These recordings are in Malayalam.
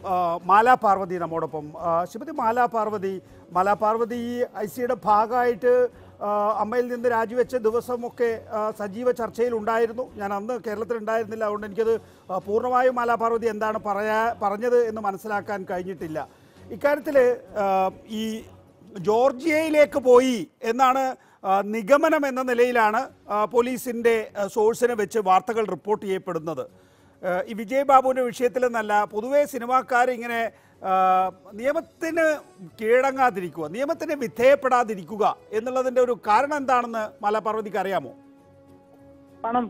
ആ, മാലാ പാർവതി നമ്മോടൊപ്പം ആ, ശ്രീമതി മാലാ പാർവതി മാലാ പാർവതി ഈ ഐ സിയുടെ ഭാഗമായിട്ട് ആ, അമ്മയിൽ നിന്ന് രാജിവെച്ച ദിവസമൊക്കെ ആ, സജീവ ചർച്ചയിൽ ഉണ്ടായിരുന്നു ഞാൻ അന്ന് കേരളത്തിൽ ഉണ്ടായിരുന്നില്ല അതുകൊണ്ട് എനിക്കത് ആ, പൂർണ്ണമായും മാലാ പാർവതി എന്താണ് പറയാ പറഞ്ഞത് എന്ന് മനസ്സിലാക്കാൻ കഴിഞ്ഞിട്ടില്ല ഇക്കാര്യത്തിൽ ഈ ജോർജിയയിലേക്ക് പോയി എന്നാണ് ആ, നിഗമനം എന്ന നിലയിലാണ് ആ, പോലീസിൻ്റെ ആ, സോഴ്സിനെ വെച്ച് വാർത്തകൾ റിപ്പോർട്ട് ചെയ്യപ്പെടുന്നത് ആ, ഈ വിജയ് ബാബുവിൻ്റെ വിഷയത്തിലെന്നല്ല പൊതുവേ സിനിമാക്കാർ ഇങ്ങനെ ആ, നിയമത്തിന് കീഴടങ്ങാതിരിക്കുക നിയമത്തിന് വിധേയപ്പെടാതിരിക്കുക എന്നുള്ളതിൻ്റെ ഒരു കാരണം എന്താണെന്ന് മലപാർവതിക്ക് അറിയാമോ പണം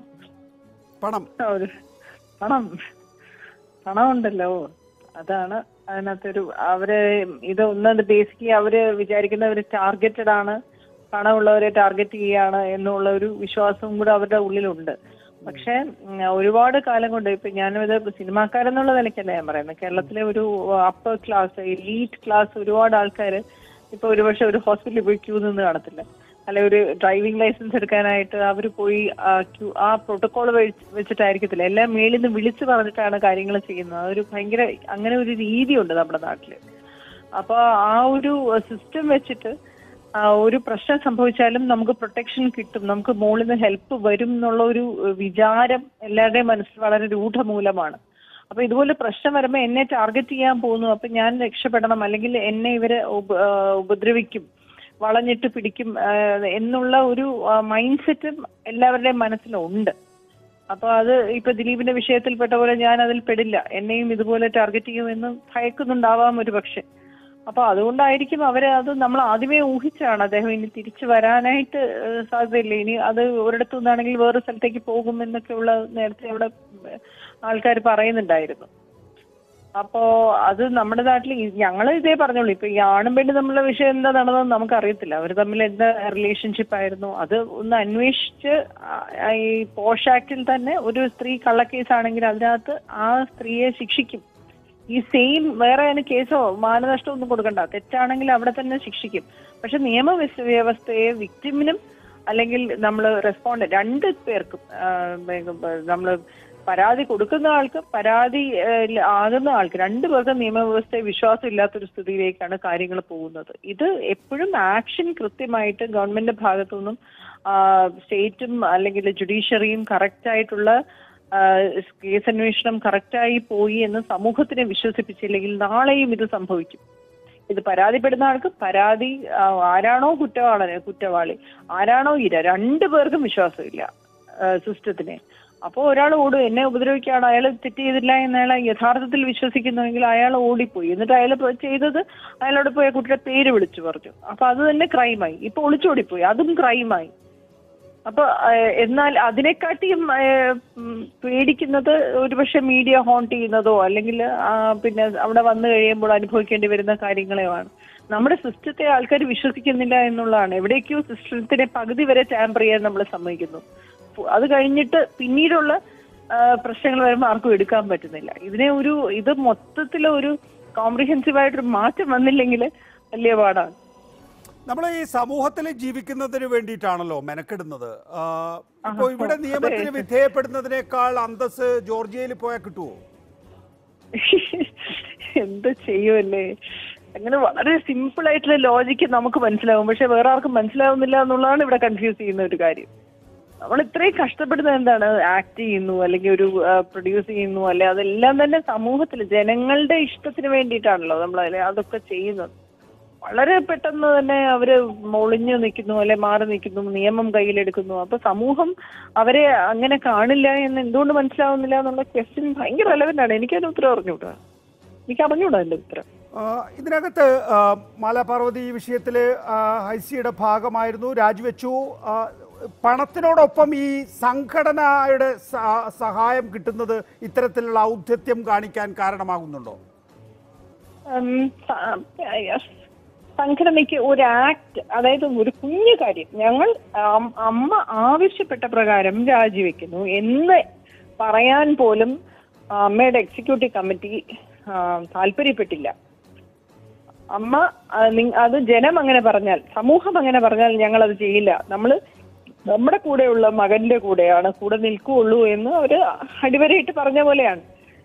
പണം ഒരു പണം പണമുണ്ടല്ലോ അതാണ് അതിനകത്തൊരു അവര് ഇത് ഒന്നത് ബേസിക്കലി അവര് വിചാരിക്കുന്നവര് ടാർഗറ്റഡ് ആണ് പണമുള്ളവരെ ടാർഗറ്റ് ചെയ്യാണ് എന്നുള്ള ഒരു വിശ്വാസവും കൂടെ അവരുടെ ഉള്ളിലുണ്ട് പക്ഷെ ഉം, ഒരുപാട് കാലം കൊണ്ട് ഇപ്പൊ ഞാനിത് സിനിമാക്കാരെന്നുള്ള നിലയ്ക്കല്ല ഞാൻ പറയുന്നത് കേരളത്തിലെ ഒരു അപ്പർ ക്ലാസ് എലീറ്റ് ക്ലാസ് ഒരുപാട് ആൾക്കാർ ഇപ്പൊ ഒരുപക്ഷെ ഒരു ഹോസ്പിറ്റലിൽ പോയി ക്യൂ നിന്ന് കാണത്തില്ല അല്ലെ ഒരു ഡ്രൈവിംഗ് ലൈസൻസ് എടുക്കാനായിട്ട് അവർ പോയി ആ ക്യൂ ആ പ്രോട്ടോകോൾ വെച്ചിട്ടായിരിക്കത്തില്ല എല്ലാം മേളിൽ നിന്ന് വിളിച്ചു പറഞ്ഞിട്ടാണ് കാര്യങ്ങൾ ചെയ്യുന്നത് അതൊരു ഭയങ്കര അങ്ങനെ ഒരു രീതിയുണ്ട് നമ്മുടെ നാട്ടില് അപ്പൊ ആ ഒരു സിസ്റ്റം വെച്ചിട്ട് ആ, ഒരു പ്രശ്നം സംഭവിച്ചാലും നമുക്ക് പ്രൊട്ടക്ഷൻ കിട്ടും നമുക്ക് മുകളിൽ നിന്ന് ഹെൽപ്പ് വരും എന്നുള്ള ഒരു വിചാരം എല്ലാവരുടെയും മനസ്സിൽ വളരെ രൂഢമൂലമാണ് അപ്പൊ ഇതുപോലെ പ്രശ്നം വരുമ്പോൾ എന്നെ ടാർഗറ്റ് ചെയ്യാൻ പോകുന്നു അപ്പൊ ഞാൻ രക്ഷപ്പെടണം അല്ലെങ്കിൽ എന്നെ ഇവരെ ഉപ- ആ, ഉപദ്രവിക്കും വളഞ്ഞിട്ട് പിടിക്കും ആ, എന്നുള്ള ഒരു മൈൻഡ് സെറ്റും എല്ലാവരുടെയും മനസ്സിലുണ്ട് അപ്പൊ അത് ഇപ്പൊ ദിലീപിന്റെ വിഷയത്തിൽപ്പെട്ട പോലെ ഞാൻ അതിൽ പെടില്ല എന്നെയും ഇതുപോലെ ടാർഗറ്റ് ചെയ്യുമെന്ന് ഭയക്കുന്നുണ്ടാവാം ഒരു പക്ഷെ അപ്പൊ അതുകൊണ്ടായിരിക്കും അവര് അത് നമ്മൾ ആദ്യമേ ഊഹിച്ചാണ് അദ്ദേഹം ഇനി തിരിച്ചു വരാനായിട്ട് ഏഹ്, സാധ്യതയില്ല ഇനി അത് ഒരിടത്തു നിന്നാണെങ്കിൽ വേറെ സ്ഥലത്തേക്ക് പോകും എന്നൊക്കെയുള്ള നേരത്തെ അവിടെ ആൾക്കാർ പറയുന്നുണ്ടായിരുന്നു അപ്പോ അത് നമ്മുടെ നാട്ടിൽ ഞങ്ങൾ ഇതേ പറഞ്ഞോളൂ ഇപ്പൊ ഈ ആണും പെണ്ണും തമ്മിലുള്ള വിഷയം എന്താ നടന്നതെന്ന് നമുക്ക് അറിയത്തില്ല അവർ തമ്മിൽ എന്താ റിലേഷൻഷിപ്പ് ആയിരുന്നു അത് ഒന്ന് അന്വേഷിച്ച് ആ, ഈ പോഷ് ആക്ടിൽ തന്നെ ഒരു സ്ത്രീ കള്ളക്കേസ് ആണെങ്കിൽ അതിനകത്ത് ആ സ്ത്രീയെ ശിക്ഷിക്കും ഈ സെയിം വേറെ അതിന് കേസോ മാനനഷ്ടമോ ഒന്നും കൊടുക്കണ്ട തെറ്റാണെങ്കിൽ അവിടെ തന്നെ ശിക്ഷിക്കും പക്ഷെ നിയമ വ്യവസ്ഥ- വ്യവസ്ഥയെ വിക്ടിമിനും അല്ലെങ്കിൽ നമ്മൾ റെസ്പോണ്ട് രണ്ട് പേർക്കും നമ്മൾ പരാതി കൊടുക്കുന്ന ആൾക്ക് പരാതി ഏഹ്, ആകുന്ന ആൾക്ക് രണ്ടു പേർക്കും നിയമവ്യവസ്ഥയെ വിശ്വാസം ഇല്ലാത്തൊരു സ്ഥിതിയിലേക്കാണ് കാര്യങ്ങൾ പോകുന്നത് ഇത് എപ്പോഴും ആക്ഷൻ കൃത്യമായിട്ട് ഗവൺമെന്റ് ഭാഗത്തു നിന്നും സ്റ്റേറ്റും അല്ലെങ്കിൽ ജുഡീഷ്യറിയും കറക്റ്റ് ആയിട്ടുള്ള കേസ് അന്വേഷണം കറക്റ്റായി പോയി എന്ന് സമൂഹത്തിനെ വിശ്വസിപ്പിച്ചില്ലെങ്കിൽ നാളെയും ഇത് സംഭവിക്കും ഇത് പരാതിപ്പെടുന്ന ആൾക്ക് പരാതി ആ, ആരാണോ കുറ്റവാളി കുറ്റവാളി ആരാണോ ഇര രണ്ടു പേർക്കും വിശ്വാസമില്ല സിസ്റ്റത്തിനെ അപ്പോൾ ഒരാൾ ഓടും എന്നെ ഉപദ്രവിക്കുകയാണ് അയാൾ തെറ്റ് ചെയ്തില്ല എന്ന് അയാൾ യഥാർത്ഥത്തിൽ വിശ്വസിക്കുന്നുവെങ്കിൽ അയാൾ ഓടിപ്പോയി എന്നിട്ട് അയാൾ ചെയ്തത് അയാളോട് പോയി ആ കുട്ടിയുടെ പേര് വിളിച്ചു പറഞ്ഞു അപ്പൊ അത് തന്നെ ക്രൈമായി ഇപ്പൊ ഒളിച്ചോടിപ്പോയി അതും ക്രൈമായി അപ്പൊ ഏഹ്, എന്നാൽ അതിനെക്കാട്ടിയും ഏഹ്, ഉം, പേടിക്കുന്നത് ഒരുപക്ഷെ മീഡിയ ഹോണ്ട് ചെയ്യുന്നതോ അല്ലെങ്കിൽ ആ, പിന്നെ അവിടെ വന്നു കഴിയുമ്പോൾ അനുഭവിക്കേണ്ടി വരുന്ന കാര്യങ്ങളെയാണ് നമ്മുടെ സിസ്റ്റത്തെ ആൾക്കാർ വിശ്വസിക്കുന്നില്ല എന്നുള്ളതാണ് എവിടേക്കോ സിസ്റ്റത്തിനെ പകുതി വരെ ടാമ്പർ ചെയ്യാൻ നമ്മൾ സമ്മതിക്കുന്നു ഫു- അത് കഴിഞ്ഞിട്ട് പിന്നീടുള്ള ആ, പ്രശ്നങ്ങൾ വരുമ്പോൾ ആർക്കും എടുക്കാൻ പറ്റുന്നില്ല ഇതിനെ ഒരു ഇത് മൊത്തത്തിൽ ഒരു കോംപ്രിഹെൻസീവ് ആയിട്ടൊരു മാറ്റം വന്നില്ലെങ്കിൽ വലിയ പാടാണ് നമ്മൾ ഈ സമൂഹത്തിൽ ജീവിക്കുന്നതിന് വേണ്ടിയിട്ടാണല്ലോ മെനക്കെടുന്നത് ആ, ഇപ്പോൾ ഇവിടെ നിയമത്തിന് വിധേയപ്പെടുന്നതിനേക്കാൾ അന്തസ് ജോർജിയയിൽ പോയാൽ കിട്ടുമോ എന്ത് ചെയ്യുമല്ലേ അങ്ങനെ വളരെ സിമ്പിൾ ആയിട്ടുള്ള ലോജിക്ക് നമുക്ക് മനസ്സിലാവും പക്ഷെ വേറെ ആർക്കും മനസ്സിലാവുന്നില്ല എന്നുള്ളതാണ് ഇവിടെ കൺഫ്യൂസ് ചെയ്യുന്ന ഒരു കാര്യം നമ്മൾ ഇത്രയും കഷ്ടപ്പെടുന്നത് എന്താണ് ആക്ട് ചെയ്യുന്നു അല്ലെങ്കിൽ ഒരു പ്രൊഡ്യൂസ് ചെയ്യുന്നു അല്ലെ അതെല്ലാം തന്നെ സമൂഹത്തിൽ ജനങ്ങളുടെ ഇഷ്ടത്തിന് വേണ്ടിയിട്ടാണല്ലോ നമ്മൾ അതിലെ അതൊക്കെ ചെയ്യുന്നത് വളരെ പെട്ടെന്ന് തന്നെ അവര് ഒളിഞ്ഞു നിൽക്കുന്നു അല്ലെ മാറി നിൽക്കുന്നു നിയമം കയ്യിലെടുക്കുന്നു അപ്പൊ സമൂഹം അവരെ അങ്ങനെ കാണില്ല എന്ന് എന്തുകൊണ്ട് മനസ്സിലാവുന്നില്ല എന്നുള്ള ക്വസ്റ്റ്യൻ ഭയങ്കര റെലവെന്റ് ആണ് എനിക്കതിന് ഉത്തരം അറിഞ്ഞൂടാ എനിക്ക് അറിഞ്ഞൂടാ എന്റെ ഉത്തരം ആ, ഇതിനകത്ത് ആ, മാലാപാർവതി ഈ വിഷയത്തിൽ ഹൈസിയുടെ ഭാഗമായിരുന്നു രാജിവെച്ചു ആ, പണത്തിനോടൊപ്പം ഈ സംഘടനയുടെ സ- സഹായം കിട്ടുന്നത് ഇത്തരത്തിലുള്ള ഔദ്ധത്യം കാണിക്കാൻ കാരണമാകുന്നുണ്ടോ ഉം, സ- സംഘടനയ്ക്ക് ഒരു ആക്ട് അതായത് ഒരു കുഞ്ഞു കാര്യം ഞങ്ങൾ അം- അമ്മ ആവശ്യപ്പെട്ട പ്രകാരം രാജിവെക്കുന്നു എന്ന് പറയാൻ പോലും ആ, അമ്മയുടെ എക്സിക്യൂട്ടീവ് കമ്മിറ്റി ആ, താല്പര്യപ്പെട്ടില്ല അമ്മ ആ, നി- അത് ജനം അങ്ങനെ പറഞ്ഞാൽ സമൂഹം അങ്ങനെ പറഞ്ഞാൽ ഞങ്ങൾ അത് ചെയ്യില്ല നമ്മൾ നമ്മുടെ കൂടെയുള്ള മകന്റെ കൂടെയാണ് കൂടെ നിൽക്കുകയുള്ളൂ എന്ന് അവര് അടിവരയിട്ട് പറഞ്ഞ പോലെയാണ്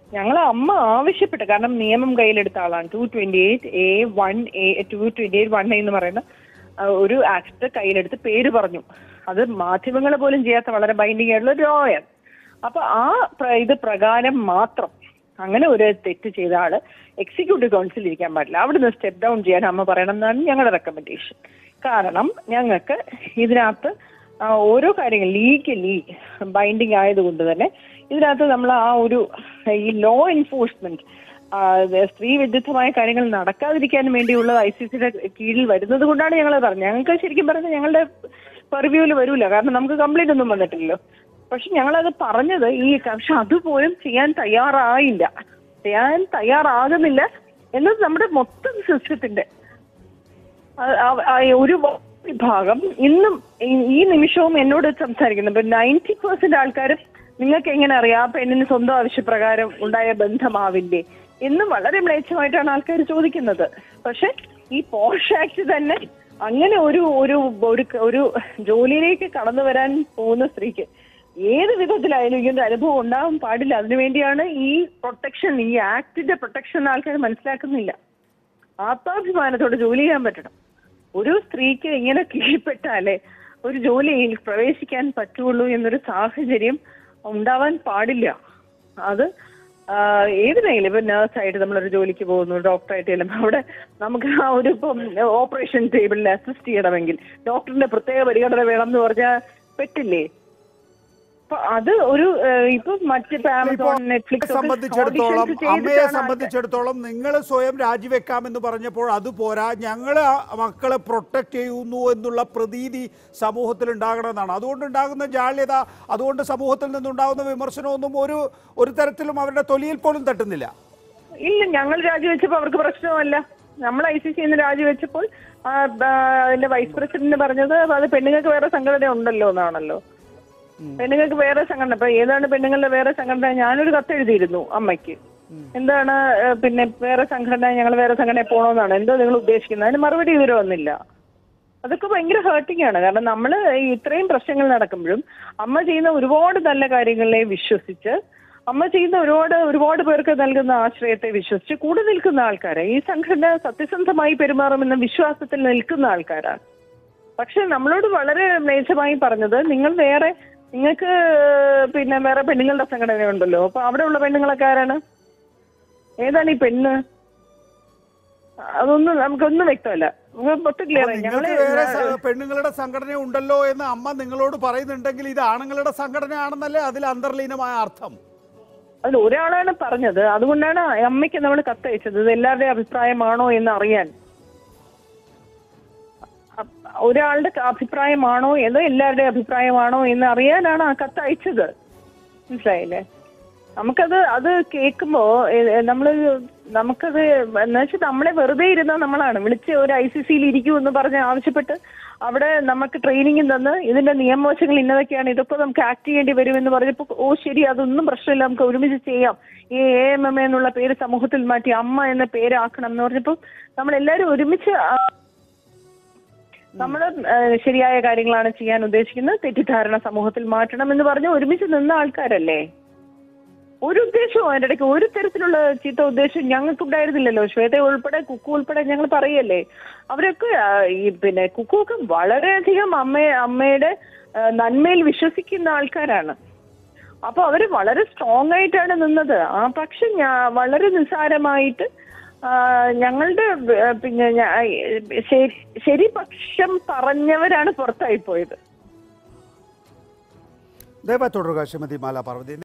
ഞങ്ങൾ അമ്മ ആവശ്യപ്പെട്ടു കാരണം നിയമം കയ്യിലെടുത്ത ആളാണ് two twenty eight A one A two twenty eight one A എന്ന് പറയുന്ന ആ, ഒരു ആക്ട് കയ്യിലെടുത്ത് പേര് പറഞ്ഞു അത് മാധ്യമങ്ങൾ പോലും ചെയ്യാത്ത വളരെ ബൈൻഡിങ് ആയിട്ടുള്ള ഒരു ലോയർ അപ്പൊ ആ പ്ര- ഇത് പ്രകാരം മാത്രം അങ്ങനെ ഒരു തെറ്റ് ചെയ്ത ആള് എക്സിക്യൂട്ടീവ് കൗൺസിൽ ഇരിക്കാൻ പാടില്ല അവിടുന്ന് സ്റ്റെപ്പ് ഡൗൺ ചെയ്യാൻ അമ്മ പറയണം എന്നാണ് ഞങ്ങളുടെ റെക്കമെൻഡേഷൻ കാരണം ഞങ്ങൾക്ക് ഇതിനകത്ത് ആ, ഓരോ കാര്യങ്ങൾ ലീഗലി ബൈൻഡിങ് ആയതുകൊണ്ട് തന്നെ ഇതിനകത്ത് നമ്മൾ ആ ഒരു ഈ ലോ എൻഫോഴ്സ്മെന്റ് സ്ത്രീ വിരുദ്ധമായ കാര്യങ്ങൾ നടക്കാതിരിക്കാൻ വേണ്ടിയുള്ള ഐ സി സിയുടെ കീഴിൽ വരുന്നത് കൊണ്ടാണ് ഞങ്ങൾ പറഞ്ഞത് ഞങ്ങൾക്ക് ശരിക്കും പറഞ്ഞാൽ ഞങ്ങളുടെ പെർവ്യൂവിൽ വരൂല കാരണം നമുക്ക് കംപ്ലൈന്റ് ഒന്നും വന്നിട്ടില്ലല്ലോ പക്ഷെ ഞങ്ങളത് പറഞ്ഞത് ഈ പക്ഷെ അതുപോലും ചെയ്യാൻ തയ്യാറായില്ല ചെയ്യാൻ തയ്യാറാകുന്നില്ല എന്നത് നമ്മുടെ മൊത്തം സിസ്റ്റത്തിന്റെ ആ- ആ- ആ ഒരു വിഭാഗം ഇന്നും ഈ- ഈ നിമിഷവും എന്നോട് സംസാരിക്കുന്നു ഇപ്പൊ നയൻറ്റി പെർസെന്റ് ആൾക്കാരും നിങ്ങൾക്ക് എങ്ങനെ അറിയാം ആ പെണ്ണിന് സ്വന്തം ആവശ്യപ്രകാരം ഉണ്ടായ ബന്ധമാവില്ലേ എന്നും വളരെ മ്ലേച്ഛമായിട്ടാണ് ആൾക്കാർ ചോദിക്കുന്നത് പക്ഷെ ഈ പോഷ് ആക്ട് തന്നെ അങ്ങനെ ഒരു ഒരു ഒരു ഒരു ജോലിയിലേക്ക് കടന്നു വരാൻ പോകുന്ന സ്ത്രീക്ക് ഏത് വിധത്തിലായാലും ഇങ്ങനെ ഒരു അനുഭവം ഉണ്ടാവാൻ പാടില്ല അതിനുവേണ്ടിയാണ് ഈ പ്രൊട്ടക്ഷൻ ഈ ആക്ടിന്റെ പ്രൊട്ടക്ഷൻ ആൾക്കാർ മനസ്സിലാക്കുന്നില്ല ആത്മാഭിമാനത്തോടെ ജോലി ചെയ്യാൻ പറ്റണം ഒരു സ്ത്രീക്ക് ഇങ്ങനെ കീഴ്പ്പെട്ടാലേ ഒരു ജോലിയിൽ പ്രവേശിക്കാൻ പറ്റുള്ളൂ എന്നൊരു സാഹചര്യം ഉണ്ടാവാൻ പാടില്ല അത് ആ, ഏതിനെങ്കിലും ഇപ്പൊ നേഴ്സായിട്ട് നമ്മളൊരു ജോലിക്ക് പോകുന്നു ഡോക്ടറായിട്ട് ചെല്ലുമ്പോൾ അവിടെ നമുക്ക് ആ ഒരു ഇപ്പം ഓപ്പറേഷൻ ടേബിളിൽ അസിസ്റ്റ് ചെയ്യണമെങ്കിൽ ഡോക്ടറിന്റെ പ്രത്യേക പരിഗണന വേണം എന്ന് പറഞ്ഞാൽ പറ്റില്ലേ അപ്പൊ അത് ഒരു ഏഹ്, ഇപ്പൊ മറ്റിപ്പോ ആമസോൺ നെറ്റ്ഫ്ലിക്സ് ഒക്കെ സംബന്ധിച്ചിടത്തോളം auditions അമ്മയെ ചെയ്തിട്ടാണ് സംബന്ധിച്ചിടത്തോളം നിങ്ങൾ സ്വയം രാജിവെക്കാമെന്ന് പറഞ്ഞപ്പോൾ അത് പോരാ ഞങ്ങൾ മക്കളെ പ്രൊട്ടക്ട് ചെയ്യുന്നു എന്നുള്ള പ്രതീതി സമൂഹത്തിൽ ഉണ്ടാകണമെന്നാണ് അതുകൊണ്ടുണ്ടാകുന്ന ജാള്യത അതുകൊണ്ട് സമൂഹത്തിൽ നിന്നുണ്ടാകുന്ന വിമർശനമൊന്നും ഒരു ഒരു തരത്തിലും അവരുടെ തൊലിയിൽ പോലും തട്ടുന്നില്ല ഇല്ല ഞങ്ങൾ രാജിവെച്ചപ്പോൾ അവർക്ക് പ്രശ്നമല്ല നമ്മൾ ഐ സി സിന്ന് രാജിവെച്ചപ്പോൾ ആ, ആ, അതിന്റെ വൈസ് പ്രസിഡന്റ് പറഞ്ഞത് അത് പെണ്ണുങ്ങൾക്ക് വേറെ സംഘടന ഉണ്ടല്ലോ എന്നാണല്ലോ പെണ്ണുങ്ങൾക്ക് വേറെ സംഘടന ഇപ്പൊ ഏതാണ് പെണ്ണുങ്ങളുടെ വേറെ സംഘടന ഞാനൊരു കത്ത് എഴുതിയിരുന്നു അമ്മയ്ക്ക് എന്താണ് ഏ, പിന്നെ വേറെ സംഘടന ഞങ്ങൾ വേറെ സംഘടനയിൽ പോകണമെന്നാണ് എന്താ നിങ്ങൾ ഉദ്ദേശിക്കുന്നത് അതിന് മറുപടി ഇതുവരെ വന്നില്ല അതൊക്കെ ഭയങ്കര ഹേർട്ടിംഗ് ആണ് കാരണം നമ്മൾ ഇത്രയും പ്രശ്നങ്ങൾ നടക്കുമ്പോഴും അമ്മ ചെയ്യുന്ന ഒരുപാട് നല്ല കാര്യങ്ങളെ വിശ്വസിച്ച് അമ്മ ചെയ്യുന്ന ഒരുപാട് ഒരുപാട് പേർക്ക് നൽകുന്ന ആശ്രയത്തെ വിശ്വസിച്ച് കൂടെ നിൽക്കുന്ന ആൾക്കാരെ ഈ സംഘടന സത്യസന്ധമായി പെരുമാറുമെന്ന വിശ്വാസത്തിൽ നിൽക്കുന്ന ആൾക്കാരാണ് പക്ഷെ നമ്മളോട് വളരെ മ്ലേച്ഛമായി പറഞ്ഞത് നിങ്ങൾ വേറെ നിങ്ങൾക്ക് പിന്നെ വേറെ പെണ്ണുങ്ങളുടെ സംഘടന ഉണ്ടല്ലോ അപ്പൊ അവിടെ ഉള്ള പെണ്ണുങ്ങളൊക്കെ ആരാണ് ഏതാണ് ഈ പെണ്ണ് അതൊന്നും നമുക്കൊന്നും വ്യക്തമല്ല നമുക്ക് മൊത്തം ക്ലിയർ ആയി നിങ്ങൾക്ക് വേറെ ഞങ്ങള് സ- പെണ്ണുങ്ങളുടെ സംഘടന ഉണ്ടല്ലോ എന്ന് അമ്മ നിങ്ങളോട് പറയുന്നുണ്ടെങ്കിൽ ഇത് ആണുങ്ങളുടെ സംഘടനയാണെന്നല്ലേ അതിൽ അന്തർലീനമായ അർത്ഥം അതിൽ ഒരാളാണ് പറഞ്ഞത് അതുകൊണ്ടാണ് അമ്മയ്ക്ക് നമ്മൾ കത്തയച്ചത് ഇത് എല്ലാവരുടെയും അഭിപ്രായമാണോ എന്ന് അറിയാൻ അപ്പ- ഒരാളുടെ ക- അഭിപ്രായമാണോ എന്ന് എല്ലാവരുടെയും അഭിപ്രായമാണോ എന്ന് അറിയാനാണ് ആ കത്ത് അയച്ചത് മനസ്സിലായില്ലേ നമുക്കത് അത് കേൾക്കുമ്പോ എ- എ- നമ്മള് നമുക്കത് എന്ന് വെച്ചാൽ നമ്മളെ വെറുതെ ഇരുന്ന നമ്മളാണ് വിളിച്ച് ഒരു ഐ സി സിയിൽ ഇരിക്കൂ എന്ന് പറഞ്ഞ് ആവശ്യപ്പെട്ട് അവിടെ നമുക്ക് ട്രെയിനിങ് തന്ന് ഇതിന്റെ നിയമവശങ്ങൾ ഇന്നതൊക്കെയാണ് ഇതൊക്കെ നമുക്ക് ആക്ട് ചെയ്യേണ്ടി വരുമെന്ന് പറഞ്ഞപ്പോൾ ഓ ശരി അതൊന്നും പ്രശ്നമില്ല നമുക്ക് ഒരുമിച്ച് ചെയ്യാം ഈ എ എം എം എന്നുള്ള പേര് സമൂഹത്തിൽ മാറ്റി അമ്മ എന്ന പേരാക്കണം എന്ന് പറഞ്ഞപ്പോൾ നമ്മൾ എല്ലാവരും ഒരുമിച്ച് ആ നമ്മൾ ശരിയായ കാര്യങ്ങളാണ് ചെയ്യാൻ ഉദ്ദേശിക്കുന്നത് തെറ്റിദ്ധാരണ സമൂഹത്തിൽ മാറ്റണം എന്ന് പറഞ്ഞ് ഒരുമിച്ച് നിന്ന ആൾക്കാരല്ലേ ഒരു ഉദ്ദേശവും അതിന്റെ ഇടയ്ക്ക് ഒരു തരത്തിലുള്ള ചീത്ത ഉദ്ദേശം ഞങ്ങൾക്ക് ഉണ്ടായിരുന്നില്ലല്ലോ ശ്വേത ഉൾപ്പെടെ കുക്കു ഉൾപ്പെടെ ഞങ്ങൾ പറയല്ലേ അവരൊക്കെ ആ, ഈ പിന്നെ കുക്കു ഒക്കെ വളരെയധികം അമ്മയെ അമ്മയുടെ ആ, നന്മയിൽ വിശ്വസിക്കുന്ന ആൾക്കാരാണ് അപ്പൊ അവര് വളരെ സ്ട്രോങ് ആയിട്ടാണ് നിന്നത് ആ പക്ഷെ ഞാ വളരെ നിസ്സാരമായിട്ട് ആ, ഞങ്ങളുടെ ആ, പിന്നെ ഞാ- ശരി- ശരിപക്ഷം പറഞ്ഞവരാണ് പുറത്തായി പോയത് ദയവായി തുടരുക ശ്രീമതി മാല പാർവതി